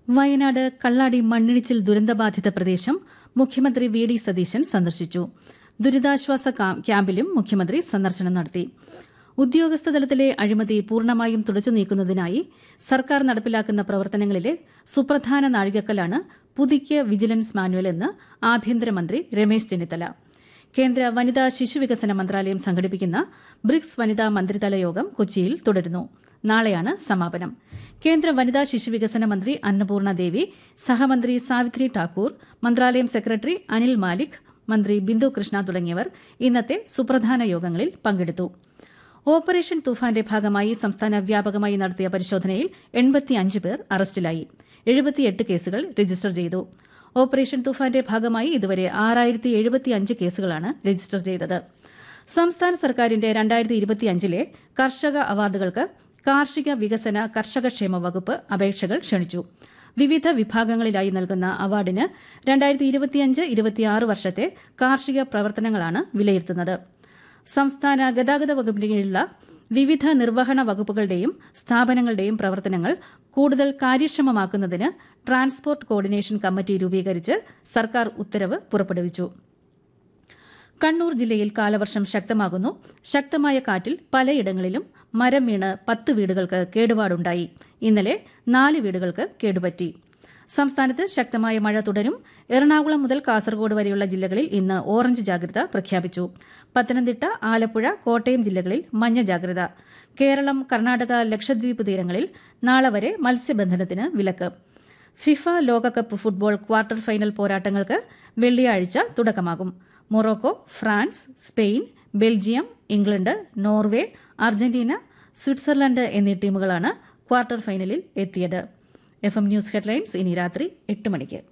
വയനാട് കള്ളാടി മണ്ണിടിച്ചിൽ ദുരന്തബാധിത പ്രദേശം മുഖ്യമന്ത്രി വി ഡി സതീശൻ സന്ദർശിച്ചു ദുരിതാശ്വാസ ക്യാമ്പിലും മുഖ്യമന്ത്രി സന്ദർശനം നടത്തി ഉദ്യോഗസ്ഥ തലത്തിലെ അഴിമതി പൂർണ്ണമായും തുടച്ചു നീക്കുന്നതിനായി സർക്കാർ നടപ്പിലാക്കുന്ന പ്രവർത്തനങ്ങളിലെ സുപ്രധാന നാഴികക്കല്ലാണ് പുതുക്കിയ വിജിലൻസ് മാനുവൽ എന്ന് ആഭ്യന്തരമന്ത്രി രമേശ് ചെന്നിത്തല കേന്ദ്ര വനിതാ ശിശുവികസന മന്ത്രാലയം സംഘടിപ്പിക്കുന്ന ബ്രിക്സ് വനിതാ മന്ത്രിതല യോഗം കൊച്ചിയിൽ തുടരുന്നു നാളെയാണ് സമാപനം കേന്ദ്ര വനിതാ ശിശുവികസന മന്ത്രി അന്നപൂർണ ദേവി സഹമന്ത്രി സാവിത്രി ഠാക്കൂർ മന്ത്രാലയം സെക്രട്ടറി അനിൽ മാലിക് മന്ത്രി ബിന്ദു കൃഷ്ണ തുടങ്ങിയവർ ഇന്നത്തെ സുപ്രധാന യോഗങ്ങളിൽ പങ്കെടുത്തു ഓപ്പറേഷൻ തൂഫാന്റെ ഭാഗമായി സംസ്ഥാന വ്യാപകമായി നടത്തിയ പരിശോധനയിൽ എൺപത്തിയഞ്ച് പേർ അറസ്റ്റിലായി എഴുപത്തിയെട്ട് കേസുകൾ രജിസ്റ്റർ ചെയ്തു ഓപ്പറേഷൻ തൂഫാന്റെ ഭാഗമായി ഇതുവരെ ആറായിരത്തി എഴുപത്തിയഞ്ച് കേസുകളാണ് രജിസ്റ്റർ ചെയ്തത് സംസ്ഥാന സർക്കാരിന്റെ രണ്ടായിരത്തി ഇരുപത്തിയഞ്ചിലെ കർഷക അവാർഡുകൾക്ക് കാർഷിക വികസന കർഷകക്ഷേമ വകുപ്പ് അപേക്ഷകൾ ക്ഷണിച്ചു വിവിധ വിഭാഗങ്ങളിലായി നൽകുന്ന അവാർഡിന് രണ്ടായിരത്തി ഇരുപത്തിയഞ്ച് ഇരുപത്തിയാറ് വർഷത്തെ കാർഷിക പ്രവർത്തനങ്ങളാണ് വിലയിരുത്തുന്നത് സംസ്ഥാന ഗതാഗത വകുപ്പിന് കീഴിലുള്ള വിവിധ നിർവഹണ വകുപ്പുകളുടെയും സ്ഥാപനങ്ങളുടെയും പ്രവർത്തനങ്ങൾ കൂടുതൽ കാര്യക്ഷമമാക്കുന്നതിന് ട്രാൻസ്പോർട്ട് കോർഡിനേഷൻ കമ്മിറ്റി രൂപീകരിച്ച് സർക്കാർ ഉത്തരവ് പുറപ്പെടുവിച്ചു കണ്ണൂർ ജില്ലയിൽ കാലവർഷം ശക്തമാകുന്നു ശക്തമായ കാറ്റിൽ പലയിടങ്ങളിലും മരം വീണ് പത്ത് വീടുകൾക്ക് കേടുപാടുണ്ടായി ഇന്നലെ നാല് വീടുകൾക്ക് കേടുപറ്റി സംസ്ഥാനത്ത് ശക്തമായ മഴ തുടരും എറണാകുളം മുതൽ കാസർഗോഡ് വരെയുള്ള ജില്ലകളിൽ ഇന്ന് ഓറഞ്ച് ജാഗ്രത പ്രഖ്യാപിച്ചു പത്തനംതിട്ട ആലപ്പുഴ കോട്ടയം ജില്ലകളിൽ മഞ്ഞ ജാഗ്രത കേരളം കർണാടക ലക്ഷദ്വീപ് തീരങ്ങളിൽ നാളെ വരെ മത്സ്യബന്ധനത്തിന് വിലക്ക് ഫിഫ ലോകകപ്പ് ഫുട്ബോൾ ക്വാർട്ടർ ഫൈനൽ പോരാട്ടങ്ങൾക്ക് വെള്ളിയാഴ്ച തുടക്കമാകും Morocco France Spain Belgium England Norway Argentina Switzerland എന്നീ ടീമുകളാണ് ക്വാർട്ടർ ഫൈനലിൽ എത്തിയത് എഫ് എം ന്യൂസ് ഹെഡ്ലൈൻസ് ഇനി രാത്രി എട്ട് മണിക്ക്